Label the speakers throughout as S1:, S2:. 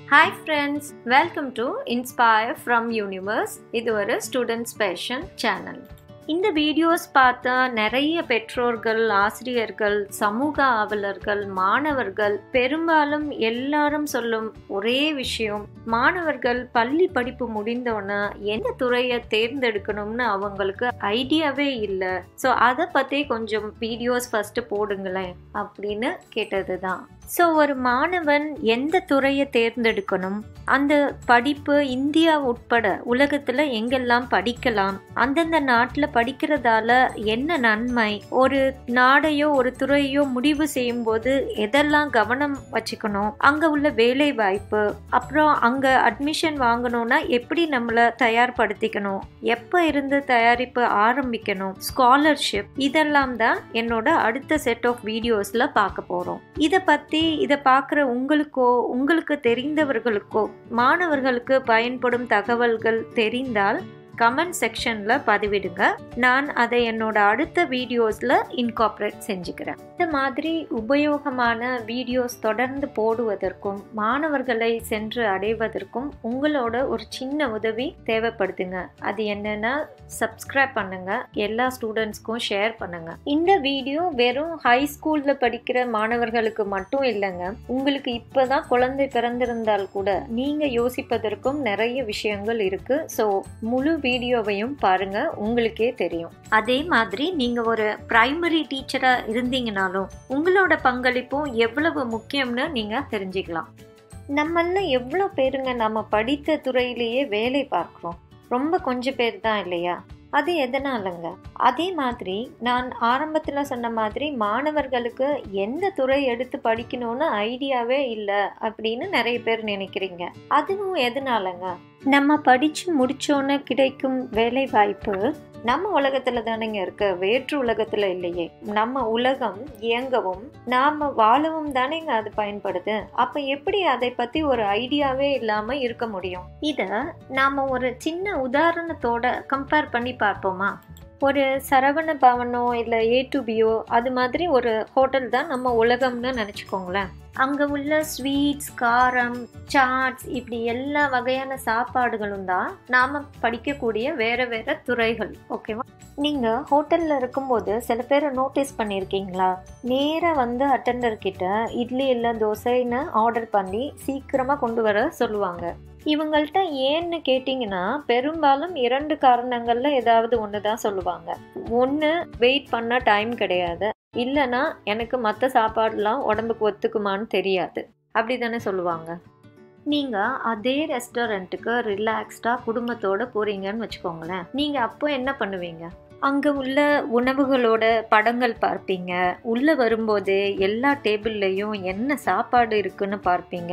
S1: hi friends welcome to inspire from universe இது ஒரு student special channel இந்த videos பார்த்தா நிறைய பெற்றோர்கள் ஆசிரியர்கள் சமூக ஆவலர்கள் மாணவர்கள் பெரும்பாலும் எல்லாரும் சொல்லும் ஒரே விஷயம் மாணவர்கள் பள்ளி படிப்பு முடிந்தோன்னே எந்த துறையை தேர்ந்தெடுக்கணும்னு அவங்களுக்கு ஐடியாவே இல்லை ஸோ அதை பற்றி கொஞ்சம் வீடியோஸ் ஃபஸ்ட்டு போடுங்களேன் அப்படின்னு கேட்டது தான் ஸோ ஒரு மாணவன் எந்த துறையை தேர்ந்தெடுக்கணும் அந்த படிப்பு இந்தியா உட்பட உலகத்தில் எங்கெல்லாம் படிக்கலாம் அந்தந்த நாட்டில் படிக்கிறதால என்ன நன்மை ஒரு நாடையோ ஒரு துறையோ முடிவு செய்யும் போது எதெல்லாம் கவனம் வச்சுக்கணும் அங்கே உள்ள வேலை வாய்ப்பு அப்புறம் அங்கே அட்மிஷன் வாங்கணும்னா எப்படி நம்மளை தயார்படுத்திக்கணும் எப்போ இருந்து தயாரிப்பு ஆரம்பிக்கணும் ஸ்காலர்ஷிப் இதெல்லாம் தான் என்னோட அடுத்த செட் ஆஃப் வீடியோஸில் பார்க்க போகிறோம் இதை பற்றி இதை பார்க்குற உங்களுக்கோ உங்களுக்கு தெரிந்தவர்களுக்கோ மாணவர்களுக்கு பயன்படும் தகவல்கள் தெரிந்தால் கமெண்ட் செக்ஷனில் பதிவிடுங்க நான் அதை என்னோட அடுத்த வீடியோஸில் இன்கார்பரேட் செஞ்சுக்கிறேன் இந்த மாதிரி உபயோகமான வீடியோஸ் தொடர்ந்து போடுவதற்கும் மாணவர்களை சென்று அடைவதற்கும் உங்களோட ஒரு சின்ன உதவி தேவைப்படுதுங்க அது என்னன்னா சப்ஸ்கிரைப் பண்ணுங்க எல்லா ஸ்டூடெண்ட்ஸ்க்கும் ஷேர் பண்ணுங்க இந்த வீடியோ வெறும் ஹை ஸ்கூலில் படிக்கிற மாணவர்களுக்கு மட்டும் இல்லைங்க உங்களுக்கு இப்போதான் குழந்தை பிறந்திருந்தால் கூட நீங்கள் யோசிப்பதற்கும் நிறைய விஷயங்கள் இருக்கு ஸோ முழு வீடியோவையும் பாருங்க உங்களுக்கே தெரியும் அதே மாதிரி நீங்க ஒரு பிரைமரி டீச்சரா இருந்தீங்கனாலும் உங்களோட பங்களிப்பும் எவ்வளவு முக்கியம்னு நீங்க தெரிஞ்சுக்கலாம் நம்மள எவ்வளோ பேருங்க நம்ம படித்த துறையிலேயே வேலை பார்க்குறோம் ரொம்ப கொஞ்சம் பேர் தான் இல்லையா அது எதனாலங்க அதே மாதிரி நான் ஆரம்பத்தில் சொன்ன மாதிரி மாணவர்களுக்கு எந்த துறை எடுத்து படிக்கணும்னு ஐடியாவே இல்லை அப்படின்னு நிறைய பேர் நினைக்கிறீங்க அதுவும் எதனாலங்க நம்ம படித்து முடிச்சோன்னு கிடைக்கும் வேலை வாய்ப்பு நம்ம உலகத்துல தானேங்க இருக்க வேற்று உலகத்துல இல்லையே நம்ம உலகம் இயங்கவும் நாம வாழவும் தானேங்க அது பயன்படுது அப்ப எப்படி அதை பத்தி ஒரு ஐடியாவே இல்லாம இருக்க முடியும் இத நாம ஒரு சின்ன உதாரணத்தோட கம்பேர் பண்ணி பார்ப்போமா ஒரு சரவண பவனோ இல்லை ஏ டு பியோ அது மாதிரி ஒரு ஹோட்டல் தான் நம்ம உலகம்னு நினச்சிக்கோங்களேன் அங்கே உள்ள ஸ்வீட்ஸ் காரம் சாட்ஸ் இப்படி எல்லா வகையான சாப்பாடுகளும் தான் நாம் படிக்கக்கூடிய வேறு வேறு துறைகள் ஓகேவா நீங்கள் ஹோட்டலில் இருக்கும்போது சில பேரை நோட்டீஸ் பண்ணியிருக்கீங்களா நேராக வந்து அட்டெண்டர் கிட்ட இட்லி இல்லை தோசைன்னு ஆர்டர் பண்ணி சீக்கிரமாக கொண்டு வர சொல்லுவாங்க இவங்கள்ட்ட ஏன்னு கேட்டிங்கன்னா பெரும்பாலும் இரண்டு காரணங்களில் ஏதாவது ஒன்று தான் சொல்லுவாங்க ஒன்று வெயிட் பண்ண டைம் கிடையாது இல்லைன்னா எனக்கு மற்ற சாப்பாடுலாம் உடம்புக்கு ஒத்துக்குமான்னு தெரியாது அப்படி தானே சொல்லுவாங்க நீங்கள் அதே ரெஸ்டாரண்ட்டுக்கு ரிலாக்ஸ்டாக குடும்பத்தோடு போகிறீங்கன்னு வச்சுக்கோங்களேன் நீங்கள் அப்போ என்ன பண்ணுவீங்க அங்கே உள்ள உணவுகளோட படங்கள் பார்ப்பீங்க உள்ளே வரும்போது எல்லா டேபிள்லேயும் என்ன சாப்பாடு இருக்குன்னு பார்ப்பீங்க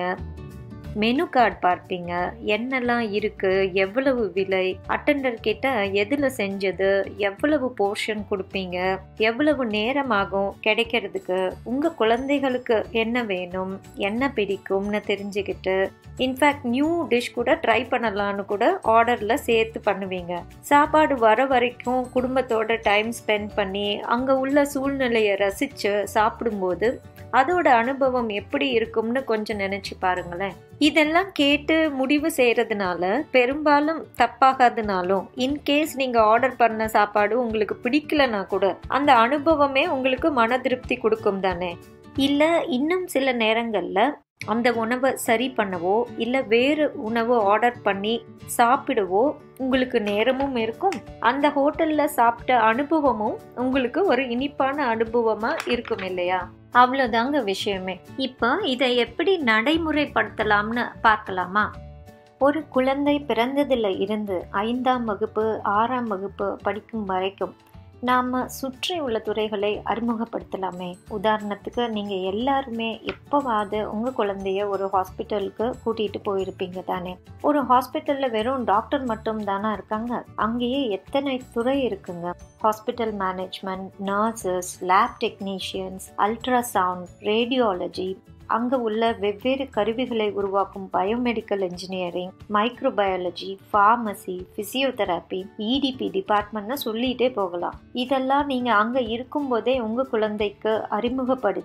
S1: மெனு கார்டு பார்ப்பீங்க என்னெல்லாம் இருக்குது எவ்வளவு விலை அட்டெண்டர் கிட்ட எதில் செஞ்சது எவ்வளவு போர்ஷன் கொடுப்பீங்க எவ்வளவு நேரமாகும் கிடைக்கிறதுக்கு உங்கள் குழந்தைகளுக்கு என்ன வேணும் என்ன பிடிக்கும்னு தெரிஞ்சுக்கிட்டு இன்ஃபேக்ட் நியூ டிஷ் கூட ட்ரை பண்ணலான்னு கூட ஆர்டரில் சேர்த்து பண்ணுவீங்க சாப்பாடு வர வரைக்கும் குடும்பத்தோட டைம் ஸ்பெண்ட் பண்ணி அங்கே உள்ள சூழ்நிலையை ரசித்து சாப்பிடும்போது அதோட அனுபவம் எப்படி இருக்கும்னு கொஞ்சம் நினைச்சு பாருங்களேன் இதெல்லாம் கேட்டு முடிவு செய்யறதுனால பெரும்பாலும் தப்பாகாதுனாலும் இன்கேஸ் நீங்க ஆர்டர் பண்ண சாப்பாடு உங்களுக்கு பிடிக்கலனா கூட அந்த அனுபவமே உங்களுக்கு மன திருப்தி கொடுக்கும் தானே இல்ல இன்னும் சில நேரங்கள்ல அந்த உணவை சரி பண்ணவோ இல்லை வேறு உணவு ஆர்டர் பண்ணி சாப்பிடவோ உங்களுக்கு நேரமும் இருக்கும் அந்த ஹோட்டலில் சாப்பிட்ட அனுபவமும் உங்களுக்கு ஒரு இனிப்பான அனுபவமாக இருக்கும் இல்லையா அவ்வளோதாங்க விஷயமே இப்போ இதை எப்படி நடைமுறைப்படுத்தலாம்னு பார்க்கலாமா ஒரு குழந்தை பிறந்ததில் இருந்து ஐந்தாம் வகுப்பு ஆறாம் வகுப்பு படிக்கும் வரைக்கும் நாம் சுற்றி உள்ள துறைகளை அறிமுகப்படுத்தலாமே உதாரணத்துக்கு நீங்கள் எல்லாருமே எப்போவாது உங்கள் குழந்தைய ஒரு ஹாஸ்பிட்டலுக்கு கூட்டிகிட்டு போயிருப்பீங்க தானே ஒரு ஹாஸ்பிட்டலில் வெறும் டாக்டர் மட்டும் தானே இருக்காங்க அங்கேயே எத்தனை துறை இருக்குங்க hospital management nurses lab technicians ultrasound radiology அங்கே உள்ள வெவ்வேறு கருவிகளை உருவாக்கும் biomedical engineering microbiology pharmacy physiotherapy EDP டிபார்ட்மெண்ட்னு சொல்லிகிட்டே போகலாம் இதெல்லாம் நீங்கள் அங்கே இருக்கும்போதே உங்கள் குழந்தைக்கு அறிமுகப்படுத்தி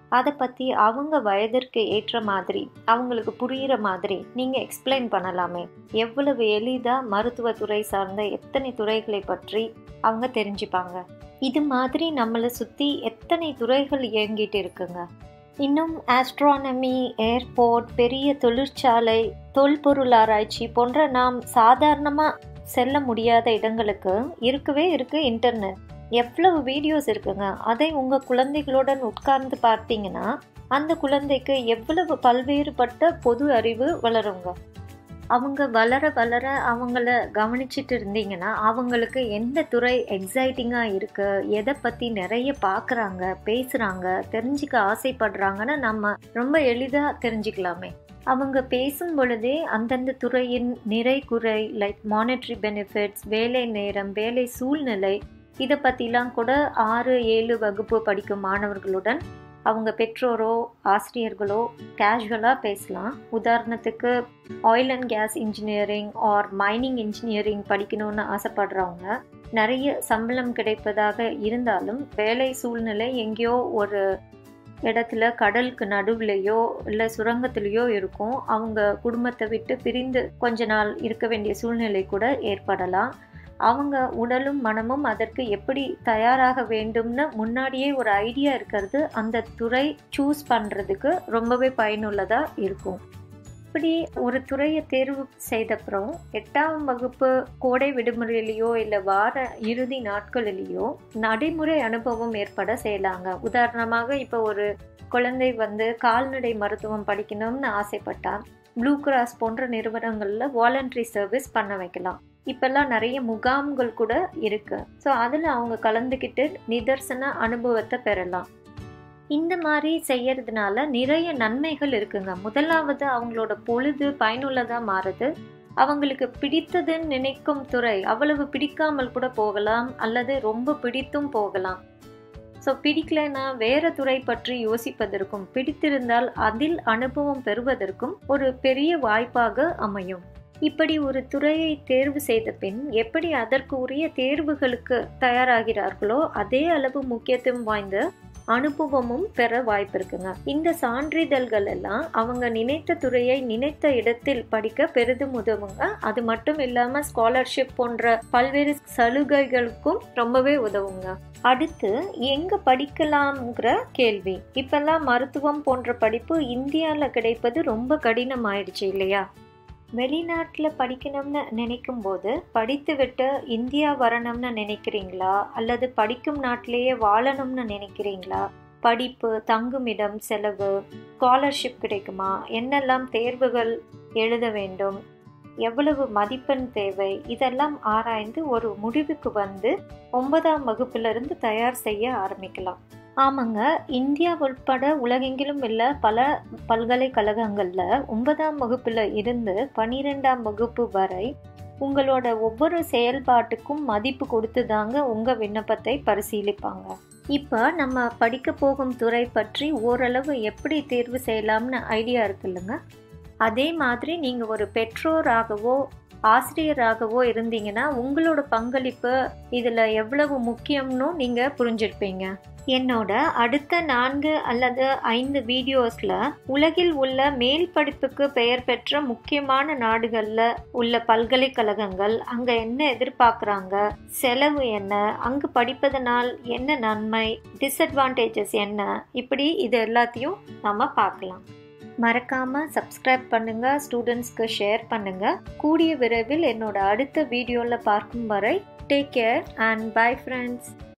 S1: அதை பற்றி அவங்க வயதிற்கு ஏற்ற மாதிரி அவங்களுக்கு புரிகிற மாதிரி நீங்கள் எக்ஸ்பிளைன் பண்ணலாமே எவ்வளவு எளிதாக மருத்துவத்துறை சார்ந்த எத்தனை துறைகளை பற்றி அவங்க தெரிஞ்சுப்பாங்க இது மாதிரி நம்மளை சுற்றி எத்தனை துறைகள் இயங்கிட்டு இருக்குங்க இன்னும் ஆஸ்ட்ரானமி ஏர்போர்ட் பெரிய தொழிற்சாலை தொல்பொருள் ஆராய்ச்சி போன்ற நாம் சாதாரணமாக செல்ல முடியாத இடங்களுக்கு இருக்கவே இருக்கு இன்டர்நெட் எவ்வளவு வீடியோஸ் இருக்குங்க அதை உங்கள் குழந்தைகளுடன் உட்கார்ந்து பார்த்தீங்கன்னா அந்த குழந்தைக்கு எவ்வளவு பல்வேறுபட்ட பொது அறிவு வளருங்க அவங்க வளர வளர அவங்கள கவனிச்சிட்டு இருந்தீங்கன்னா அவங்களுக்கு எந்த துறை எக்ஸைட்டிங்காக இருக்குது எதை பற்றி நிறைய பார்க்குறாங்க பேசுகிறாங்க தெரிஞ்சுக்க ஆசைப்படுறாங்கன்னு நம்ம ரொம்ப எளிதாக தெரிஞ்சுக்கலாமே அவங்க பேசும் பொழுதே அந்தந்த துறையின் நிறை குறை லைக் மானிட்ரி பெனிஃபிட்ஸ் வேலை நேரம் வேலை சூழ்நிலை இதை பற்றிலாம் கூட ஆறு ஏழு வகுப்பு படிக்கும் மாணவர்களுடன் அவங்க பெற்றோரோ ஆசிரியர்களோ கேஷுவலாக பேசலாம் உதாரணத்துக்கு oil and gas engineering or mining engineering படிக்கணும்னு ஆசைப்படுறவங்க நிறைய சம்பளம் கிடைப்பதாக இருந்தாலும் வேலை சூழ்நிலை எங்கேயோ ஒரு இடத்துல கடலுக்கு நடுவுலையோ இல்லை சுரங்கத்திலேயோ இருக்கும் அவங்க குடும்பத்தை விட்டு பிரிந்து கொஞ்ச நாள் இருக்க வேண்டிய சூழ்நிலை கூட ஏற்படலாம் அவங்க உடலும் மனமும் அதற்கு எப்படி தயாராக வேண்டும்னு முன்னாடியே ஒரு ஐடியா இருக்கிறது அந்த துறை சூஸ் பண்ணுறதுக்கு ரொம்பவே பயனுள்ளதாக இருக்கும் இப்படி ஒரு துறையை தேர்வு செய்தப்புறம் எட்டாம் வகுப்பு கோடை விடுமுறையிலையோ இல்லை வார இறுதி நாட்களிலேயோ நடைமுறை அனுபவம் ஏற்பட செய்யலாங்க உதாரணமாக இப்போ ஒரு குழந்தை வந்து கால்நடை மருத்துவம் படிக்கணும்னு ஆசைப்பட்டா ப்ளூ கிராஸ் போன்ற நிறுவனங்களில் வாலண்டரி சர்வீஸ் பண்ண வைக்கலாம் இப்பெல்லாம் நிறைய முகாம்கள் கூட இருக்கு ஸோ அதில் அவங்க கலந்துக்கிட்டு நிதர்சன அனுபவத்தை பெறலாம் இந்த மாதிரி செய்யறதுனால நிறைய நன்மைகள் இருக்குங்க முதலாவது அவங்களோட பொழுது பயனுள்ளதாக மாறுது அவங்களுக்கு பிடித்ததுன்னு நினைக்கும் துறை அவ்வளவு பிடிக்காமல் கூட போகலாம் அல்லது ரொம்ப பிடித்தும் போகலாம் ஸோ பிடிக்கலைன்னா வேற துறை பற்றி யோசிப்பதற்கும் பிடித்திருந்தால் அதில் அனுபவம் பெறுவதற்கும் ஒரு பெரிய வாய்ப்பாக அமையும் இப்படி ஒரு துறையை தேர்வு செய்த பின் எப்படி அதற்கு உரிய தேர்வுகளுக்கு தயாராகிறார்களோ அதே அளவு முக்கியத்துவம் வாய்ந்த அனுபவமும் பெற வாய்ப்பு இருக்குங்க இந்த சான்றிதழ்கள் எல்லாம் அவங்க நினைத்த துறையை நினைத்த இடத்தில் படிக்க பெரிதும் உதவுங்க அது மட்டும் இல்லாம ஸ்காலர்ஷிப் போன்ற பல்வேறு சலுகைகளுக்கும் ரொம்பவே உதவுங்க அடுத்து எங்க படிக்கலாம்ங்கிற கேள்வி இப்பெல்லாம் மருத்துவம் போன்ற படிப்பு இந்தியாவில் கிடைப்பது ரொம்ப கடினம் ஆயிடுச்சு இல்லையா வெளிநாட்டில் படிக்கணும்னு நினைக்கும் போது படித்து விட்டு இந்தியா வரணும்னு நினைக்கிறீங்களா அல்லது படிக்கும் நாட்டிலேயே வாழணும்னு நினைக்கிறீங்களா படிப்பு தங்குமிடம் செலவு ஸ்காலர்ஷிப் கிடைக்குமா என்னெல்லாம் தேர்வுகள் எழுத வேண்டும் எவ்வளவு மதிப்பெண் தேவை இதெல்லாம் ஆராய்ந்து ஒரு முடிவுக்கு வந்து ஒன்பதாம் வகுப்பிலிருந்து தயார் செய்ய ஆரம்பிக்கலாம் ஆமாங்க இந்தியா உட்பட உலகெங்கிலும் உள்ள பல பல்கலைக்கழகங்களில் ஒன்பதாம் வகுப்பில் இருந்து பன்னிரெண்டாம் வகுப்பு வரை உங்களோட ஒவ்வொரு செயல்பாட்டுக்கும் மதிப்பு கொடுத்து தாங்க உங்கள் விண்ணப்பத்தை பரிசீலிப்பாங்க இப்போ நம்ம படிக்க போகும் துறை பற்றி ஓரளவு எப்படி தேர்வு செய்யலாம்னு ஐடியா இருக்குல்லுங்க அதே மாதிரி நீங்கள் ஒரு பெற்றோராகவோ ஆசிரியராகவோ இருந்தீங்கன்னா உங்களோட பங்களிப்பு இதில் எவ்வளவு முக்கியம்னு நீங்கள் புரிஞ்சிருப்பீங்க என்னோட அடுத்த நான்கு அல்லது ஐந்து வீடியோஸில் உலகில் உள்ள மேல் படிப்புக்கு பெயர் பெற்ற முக்கியமான நாடுகளில் உள்ள பல்கலைக்கழகங்கள் அங்கே என்ன எதிர்பார்க்குறாங்க செலவு என்ன அங்கு படிப்பதனால் என்ன நன்மை டிஸ்அட்வான்டேஜஸ் என்ன இப்படி இது எல்லாத்தையும் நம்ம பார்க்கலாம் மறக்காமல் சப்ஸ்கிரைப் பண்ணுங்கள் ஸ்டூடெண்ட்ஸ்க்கு ஷேர் பண்ணுங்கள் கூடிய விரைவில் என்னோட அடுத்த வீடியோவில் பார்க்கும் வரை take care and bye friends